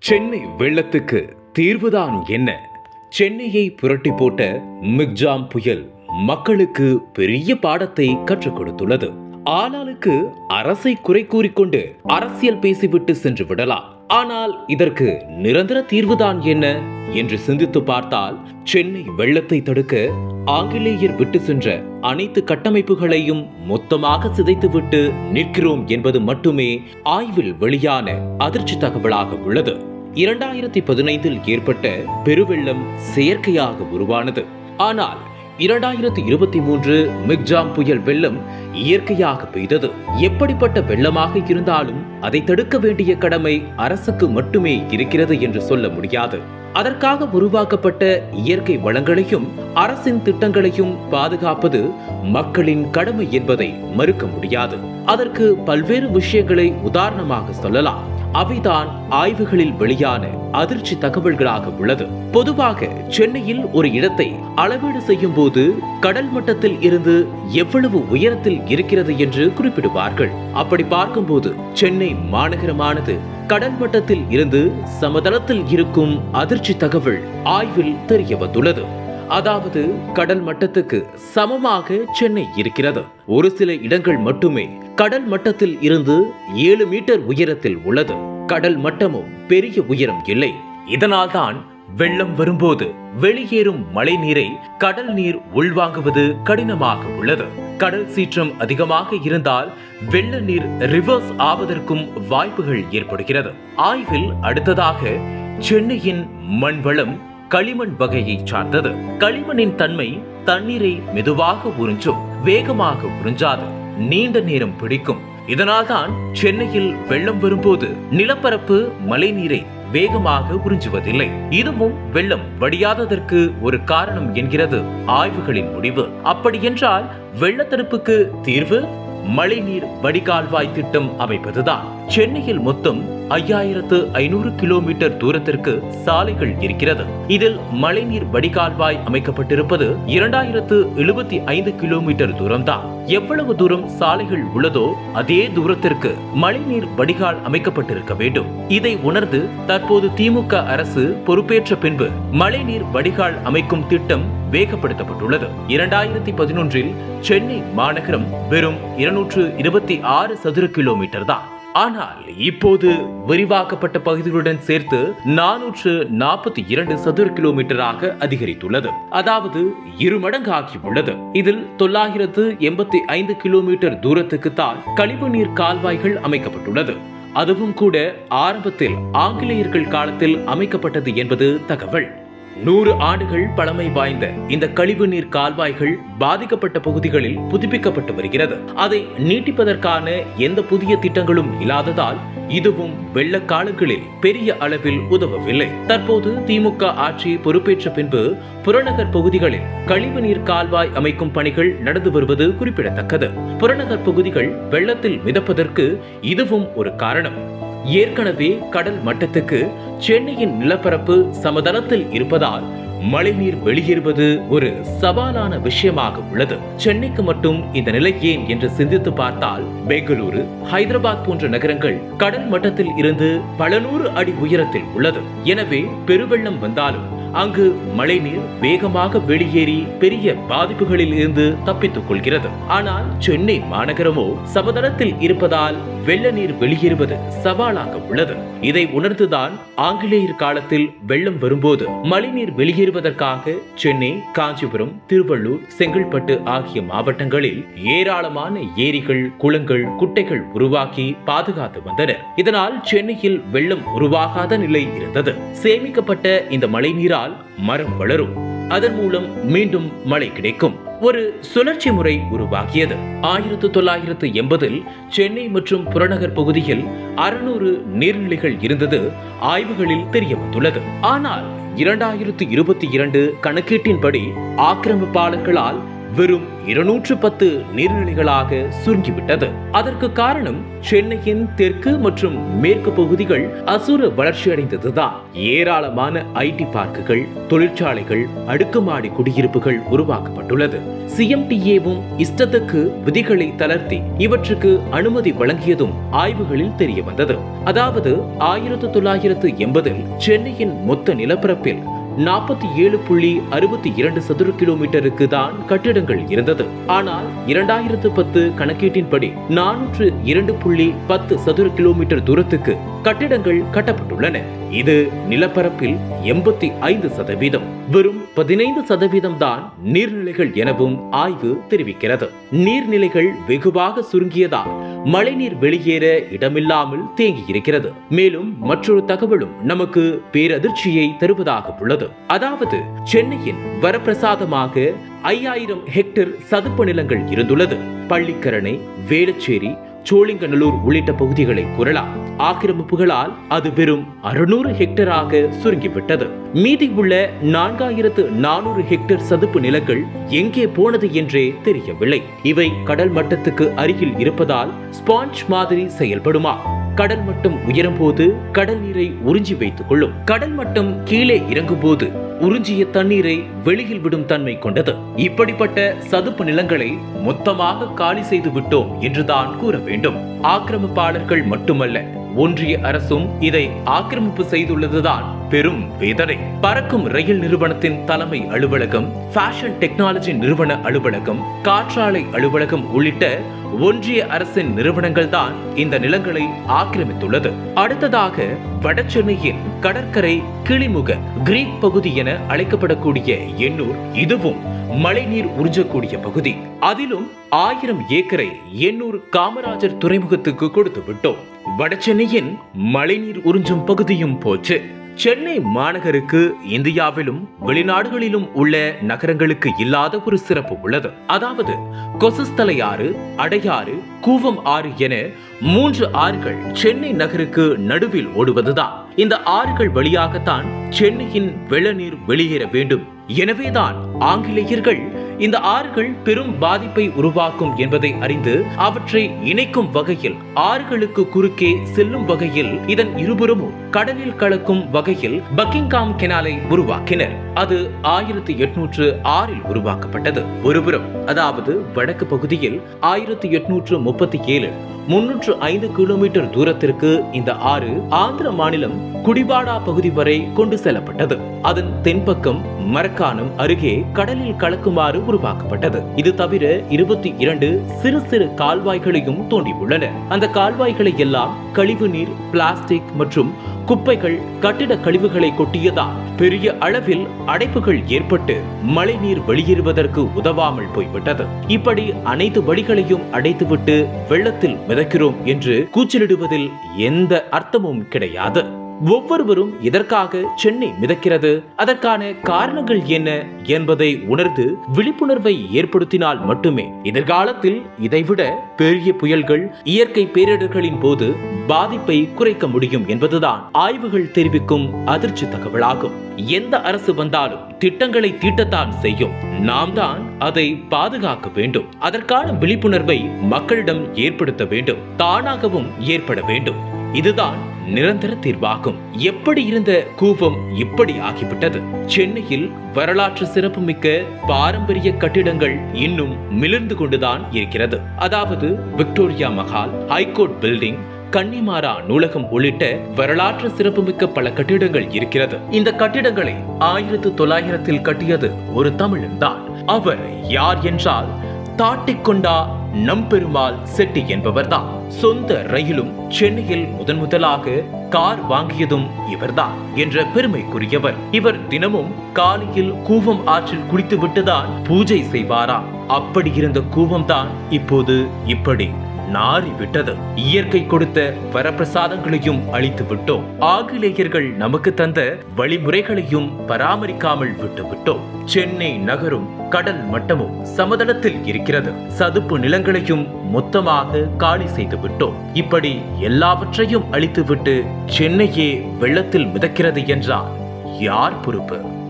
சென்னை வெள்ளத்துக்கு தீர்வுதான் என்ன சென்னையை புரட்டி போட்ட மிக்ஜாம் புயல் மக்களுக்கு பெரிய பாடத்தை கற்றுக் கொடுத்துள்ளது ஆளாளுக்கு அரசை குறை கூறிக்கொண்டு அரசியல் பேசிவிட்டு சென்று விடலாம் ஆனால் இதற்கு நிரந்தர தீர்வுதான் என்ன என்று சிந்தித்து பார்த்தால் சென்னை வெள்ளத்தை தடுக்க ஆங்கிலேயர் விட்டு சென்ற அனைத்து கட்டமைப்புகளையும் மொத்தமாக சிதைத்துவிட்டு நிற்கிறோம் என்பது மட்டுமே ஆய்வில் வெளியான அதிர்ச்சி தகவலாக உள்ளது இரண்டாயிரத்தி பதினைந்தில் ஏற்பட்ட பெருவெள்ளம் செயற்கையாக உருவானது ஆனால் இரண்டாயிரத்தி இருபத்தி மூன்று மிக்ஜாம் புயல் வெள்ளம் இயற்கையாக பெய்தது எப்படிப்பட்ட வெள்ளமாக இருந்தாலும் அதை தடுக்க வேண்டிய கடமை அரசுக்கு மட்டுமே இருக்கிறது என்று சொல்ல முடியாது அதற்காக உருவாக்கப்பட்ட இயற்கை வளங்களையும் அரசின் திட்டங்களையும் பாதுகாப்பது மக்களின் கடமை என்பதை மறுக்க முடியாது அதற்கு பல்வேறு விஷயங்களை உதாரணமாக சொல்லலாம் அவைதான் ஆய்வுகளில் வெளியான அதிர்ச்சி தகவல்களாக உள்ளது பொதுவாக சென்னையில் ஒரு இடத்தை அளவீடு செய்யும் போது கடல் மட்டத்தில் இருந்து எவ்வளவு உயரத்தில் இருக்கிறது என்று குறிப்பிடுவார்கள் அப்படி பார்க்கும்போது சென்னை மாநகரமானது கடல் மட்டத்தில் இருந்து சமதளத்தில் இருக்கும் அதிர்ச்சி தகவல் ஆய்வில் தெரிய வந்துள்ளது அதாவது கடல் மட்டத்துக்கு சமமாக சென்னை இருக்கிறது ஒரு சில இடங்கள் மட்டுமே கடல் மட்டத்தில் இருந்து ஏழு மீட்டர் உயரத்தில் உள்ளது கடல் மட்டமும் பெரிய உயரம் இல்லை இதனால்தான் வெள்ளம் வரும்போது வெளியேறும் மழை நீரை கடல் நீர் உள்வாங்குவது கடினமாக உள்ளது கடல் சீற்றம் அதிகமாக இருந்தால் வெள்ள நீர் ரிவர்ஸ் ஆவதற்கும் வாய்ப்புகள் ஏற்படுகிறது ஆய்வில் அடுத்ததாக சென்னையின் மண் வளம் களிமண் வகையை சார்ந்தது களிமண்ணின் தன்மை தண்ணீரை மெதுவாக உறிஞ்சும் வேகமாக உறிஞ்சாது நீண்ட நேரம் பிடிக்கும் இதனால்தான் சென்னையில் வெள்ளம் வரும்போது நிலப்பரப்பு மழை நீரை வேகமாக உறிஞ்சுவதில்லை இதுவும் வெள்ளம் வடியாததற்கு ஒரு காரணம் என்கிறது ஆய்வுகளின் முடிவு அப்படியென்றால் வெள்ளத்தடுப்புக்கு தீர்வு மழைநீர் வடிகால்வாய் திட்டம் அமைப்பதுதான் சென்னையில் மொத்தம் ஐயாயிரத்து ஐநூறு கிலோமீட்டர் தூரத்திற்கு சாலைகள் இருக்கிறது இதில் மழைநீர் வடிகால்வாய் அமைக்கப்பட்டிருப்பது இரண்டாயிரத்து எழுபத்தி ஐந்து கிலோமீட்டர் தூரம்தான் எவ்வளவு தூரம் சாலைகள் உள்ளதோ அதே தூரத்திற்கு மழைநீர் வடிகால் அமைக்கப்பட்டிருக்க வேண்டும் இதை உணர்ந்து தற்போது திமுக அரசு பொறுப்பேற்ற பின்பு மழைநீர் வடிகால் அமைக்கும் திட்டம் வேகப்படுத்தப்பட்டுள்ளது இரண்டாயிரத்தி பதினொன்றில் சென்னை மாநகரம் வெறும் இருநூற்று இருபத்தி ஆறு சதுர கிலோமீட்டர் தான் ஆனால் இப்போது விரிவாக்கப்பட்ட பகுதிகளுடன் சேர்த்து நானூற்று நாற்பத்தி இரண்டு சதுர கிலோமீட்டராக அதிகரித்துள்ளது அதாவது இரு மடங்கு ஆகியுள்ளது இதில் தொள்ளாயிரத்து எண்பத்தி ஐந்து கிலோமீட்டர் தூரத்துக்கு தான் கழிவுநீர் கால்வாய்கள் அமைக்கப்பட்டுள்ளது அதுவும் கூட ஆரம்பத்தில் ஆங்கிலேயர்கள் காலத்தில் அமைக்கப்பட்டது என்பது தகவல் நூறு ஆண்டுகள் பழமை வாய்ந்த இந்த கழிவுநீர் கால்வாய்கள் பாதிக்கப்பட்ட பகுதிகளில் புதுப்பிக்கப்பட்டு வருகிறது அதை நீட்டிப்பதற்கான எந்த புதிய திட்டங்களும் இல்லாததால் இதுவும் வெள்ள காலங்களில் பெரிய அளவில் உதவவில்லை தற்போது திமுக ஆட்சி பொறுப்பேற்ற பின்பு புறநகர் பகுதிகளில் கழிவுநீர் கால்வாய் அமைக்கும் பணிகள் நடந்து வருவது குறிப்பிடத்தக்கது புறநகர் பகுதிகள் வெள்ளத்தில் மிதப்பதற்கு இதுவும் ஒரு காரணம் ஏற்கனவே கடல் மட்டத்துக்கு சென்னையின் நிலப்பரப்பு சமதளத்தில் இருப்பதால் மழைநீர் வெளியேறுவது ஒரு சவாலான விஷயமாக உள்ளது சென்னைக்கு மட்டும் இந்த நிலை ஏன் என்று சிந்தித்து பார்த்தால் பெங்களூரு ஹைதராபாத் போன்ற நகரங்கள் கடல் மட்டத்தில் இருந்து பல நூறு அடி உயரத்தில் உள்ளது எனவே பெருவெள்ளம் வந்தாலும் அங்கு மழைநீர் வேகமாக வெளியேறி பெரிய பாதிப்புகளில் இருந்து தப்பித்துக் கொள்கிறது ஆனால் சென்னை மாநகரமோ சமதளத்தில் இருப்பதால் வெள்ள நீர் வெளியேறுவது சவாலாக உள்ளது இதை உணர்ந்துதான் ஆங்கிலேயர் காலத்தில் வெள்ளம் வரும்போது மழைநீர் வெளியேறுவதற்காக சென்னை காஞ்சிபுரம் திருவள்ளூர் செங்கல்பட்டு ஆகிய மாவட்டங்களில் ஏராளமான ஏரிகள் குளங்கள் குட்டைகள் உருவாக்கி பாதுகாத்து வந்தனர் இதனால் சென்னையில் வெள்ளம் உருவாகாத நிலை இருந்தது சேமிக்கப்பட்ட இந்த மழைநீரால் மரம் வளரும் அதன் மூலம் மீண்டும் மழை கிடைக்கும் ஒரு சுழற்சி முறை உருவாகியது ஆயிரத்து தொள்ளாயிரத்து எண்பதில் சென்னை மற்றும் புறநகர் பகுதியில் அறுநூறு நீர்நிலைகள் இருந்தது ஆய்வுகளில் தெரிய வந்துள்ளது ஆனால் இரண்டாயிரத்து இருபத்தி இரண்டு கணக்கீட்டின்படி ஆக்கிரமிப்பாளர்களால் வெறும் இருநூற்று பத்து நீர்நிலைகளாக சுருங்கிவிட்டது அதற்கு காரணம் சென்னையின் தெற்கு மற்றும் மேற்கு பகுதிகள் அசுர வளர்ச்சியடைந்ததுதான் ஏராளமான ஐடி பார்க்குகள் தொழிற்சாலைகள் அடுக்குமாடி குடியிருப்புகள் உருவாக்கப்பட்டுள்ளது சிஎம்டிஏவும் இஷ்டத்துக்கு விதிகளை தளர்த்தி இவற்றுக்கு அனுமதி வழங்கியதும் ஆய்வுகளில் தெரிய வந்தது அதாவது ஆயிரத்து தொள்ளாயிரத்து எண்பதில் சென்னையின் மொத்த நிலப்பரப்பில் நாற்பத்தி ஏழு புள்ளி அறுபத்தி இரண்டு சதுர கிலோமீட்டருக்கு தான் கட்டிடங்கள் இருந்தது ஆனால் இரண்டாயிரத்து பத்து கணக்கீட்டின்படி நானூற்று இரண்டு புள்ளி பத்து சதுர கிலோமீட்டர் தூரத்துக்கு கட்டிடங்கள் கட்டப்பட்டுள்ளன இது நிலப்பரப்பில் எண்பத்தி ஐந்து சதவீதம் வெறும் பதினைந்து சதவீதம் தான் நீர்நிலைகள் எனவும் ஆய்வு தெரிவிக்கிறது நீர்நிலைகள் வெகுவாக சுருங்கியதால் மழைநீர் வெளியேற இடமில்லாமல் தேங்கி இருக்கிறது மேலும் மற்றொரு தகவலும் நமக்கு பேரதிர்ச்சியை தருவதாக உள்ளது அதாவது சென்னையின் வரப்பிரசாதமாக ஐயாயிரம் ஹெக்டேர் சதுப்பு நிலங்கள் இருந்துள்ளது பள்ளிக்கரணை வேளச்சேரி சோழிங்கநல்லூர் உள்ளிட்ட பகுதிகளை கூறலாம் ஆக்கிரமிப்புகளால் அது வெறும் அறுநூறு ஹெக்டராக சுருங்கிவிட்டது மீதி உள்ள நான்காயிரத்து நானூறு ஹெக்டேர் சதுப்பு நிலங்கள் எங்கே போனது என்றே தெரியவில்லை இவை கடல் மட்டத்துக்கு அருகில் இருப்பதால் ஸ்பாஞ்ச் மாதிரி செயல்படுமா கடல் மட்டம் உயரும் போது கடல் நீரை உறிஞ்சி வைத்துக் கொள்ளும் கடல் மட்டம் கீழே இறங்கும் போது உறிஞ்சிய தண்ணீரை வெளியில் விடும் தன்மை கொண்டது இப்படிப்பட்ட சதுப்பு நிலங்களை மொத்தமாக காலி செய்து விட்டோம் என்றுதான் கூற வேண்டும் ஆக்கிரமிப்பாளர்கள் மட்டுமல்ல ஒன்றிய அரசும் இதை ஆக்கிரமிப்பு செய்துள்ளதுதான் பெரும் வேதனை பறக்கும் ரயில் நிறுவனத்தின் தலைமை அலுவலகம் ஃபேஷன் டெக்னாலஜி நிறுவன அலுவலகம் காற்றாலை அலுவலகம் உள்ளிட்ட ஒன்றிய அரசின் நிறுவனங்கள் தான் இந்த நிலங்களை ஆக்கிரமித்துள்ளது அடுத்ததாக வடசென்னையின் கடற்கரை கிளிமுக கிரீக் பகுதி என அழைக்கப்படக்கூடிய எண்ணூர் இதுவும் மழைநீர் உறிஞ்சக்கூடிய பகுதி அதிலும் ஆயிரம் ஏக்கரை எண்ணூர் காமராஜர் துறைமுகத்துக்கு கொடுத்து விட்டோம் வடசென்னையின் மழைநீர் உறிஞ்சும் பகுதியும் போச்சு சென்னை மாநகருக்கு இந்தியாவிலும் வெளிநாடுகளிலும் உள்ள நகரங்களுக்கு இல்லாத ஒரு சிறப்பு உள்ளது அதாவது கொசஸ்தலை ஆறு அடையாறு கூவம் ஆறு என மூன்று ஆறுகள் சென்னை நகருக்கு நடுவில் ஓடுவதுதான் இந்த ஆறுகள் வழியாகத்தான் சென்னையின் வெள்ளநீர் வெளியேற வேண்டும் எனவேதான் ஆங்கிலேயர்கள் இந்த ஆறுகள் பெரும் பாதிப்பை உருவாக்கும் என்பதை அறிந்து அவற்றை இணைக்கும் வகையில் ஆறுகளுக்கு குறுக்கே செல்லும் வகையில் இதன் இருபுறமும் கடலில் கலக்கும் வகையில் பக்கிங்காம் கெனாலை உருவாக்கினர் அது ஆயிரத்தி எட்நூற்று ஆறில் உருவாக்கப்பட்டது ஒருபுறம் அதாவது வடக்கு பகுதியில் ஆயிரத்தி எட்நூற்று முப்பத்தி ஏழு முன்னூற்று ஐந்து கிலோமீட்டர் தூரத்திற்கு இந்த ஆறு ஆந்திர மாநிலம் குடிவாடா பகுதி வரை கொண்டு செல்லப்பட்டது அதன் தென்பக்கம் மரக்கானம் அருகே கடலில் கலக்குமாறு உருவாக்கப்பட்டது இது தவிர இருபத்தி இரண்டு சிறு சிறு கால்வாய்களையும் தோண்டியுள்ளன அந்த கால்வாய்களை எல்லாம் கழிவு நீர் பிளாஸ்டிக் மற்றும் குப்பைகள் கட்டிட கழிவுகளை கொட்டியதால் பெரிய அளவில் அடைப்புகள் ஏற்பட்டு மழைநீர் வெளியேறுவதற்கு உதவாமல் போய்விட்டது இப்படி அனைத்து வழிகளையும் அடைத்துவிட்டு வெள்ளத்தில் மிதக்கிறோம் என்று கூச்சலிடுவதில் எந்த அர்த்தமும் கிடையாது ஒவ்வொருவரும் இதற்காக சென்னை மிதக்கிறது அதற்கான காரணங்கள் என்ன என்பதை உணர்ந்து விழிப்புணர்வை ஏற்படுத்தினால் மட்டுமே எதிர்காலத்தில் இதைவிட பெரிய புயல்கள் இயற்கை பேரிடர்களின் போது பாதிப்பை குறைக்க முடியும் என்பதுதான் ஆய்வுகள் தெரிவிக்கும் அதிர்ச்சி தகவலாகும் எந்த அரசு வந்தாலும் திட்டங்களை தீட்டத்தான் செய்யும் நாம் தான் அதை பாதுகாக்க வேண்டும் அதற்கான விழிப்புணர்வை மக்களிடம் ஏற்படுத்த வேண்டும் தானாகவும் ஏற்பட வேண்டும் இதுதான் நிரந்தர தீர்வாகும் எப்படி இருந்த கூவம் இப்படி ஆகிவிட்டது சென்னையில் வரலாற்று சிறப்புமிக்க பாரம்பரிய கட்டிடங்கள் இன்னும் மிளிர்ந்து கொண்டுதான் இருக்கிறது அதாவது Victoria Mahal high court building Connemara நூலகம் உள்ளிட்ட வரலாற்று சிறப்புமிக்க பல கட்டிடங்கள் இருக்கிறது இந்த கட்டிடங்களை ஆயிரத்து தொள்ளாயிரத்தில் கட்டியது ஒரு தமிழன் தான் அவர் யார் என்றால் தாட்டிக்கொண்டா நம்பெருமாள் செட்டி என்பவர்தான் சொந்த ரயிலும் சென்னையில் முதன் முதலாக கார் வாங்கியதும் இவர்தான் என்ற பெருமைக்குரியவர் இவர் தினமும் காலையில் கூவம் ஆற்றில் குளித்து விட்டுதான் பூஜை செய்வாராம் அப்படி இருந்த கூவம் தான் இப்போது இப்படி நாறி விட்டது இயற்கை கொடுத்த வரப்பிரசாதங்களையும் அழித்து விட்டோம் ஆங்கிலேயர்கள் நமக்கு தந்த வழிமுறைகளையும் பராமரிக்காமல் விட்டு விட்டோம் சென்னை நகரும் கடல் மட்டமும் சமதளத்தில் இருக்கிறது சதுப்பு நிலங்களையும் மொத்தமாக காலி செய்து விட்டோம் இப்படி எல்லாவற்றையும் அழித்துவிட்டு சென்னையே வெள்ளத்தில் மிதக்கிறது என்றால் யார் பொறுப்பு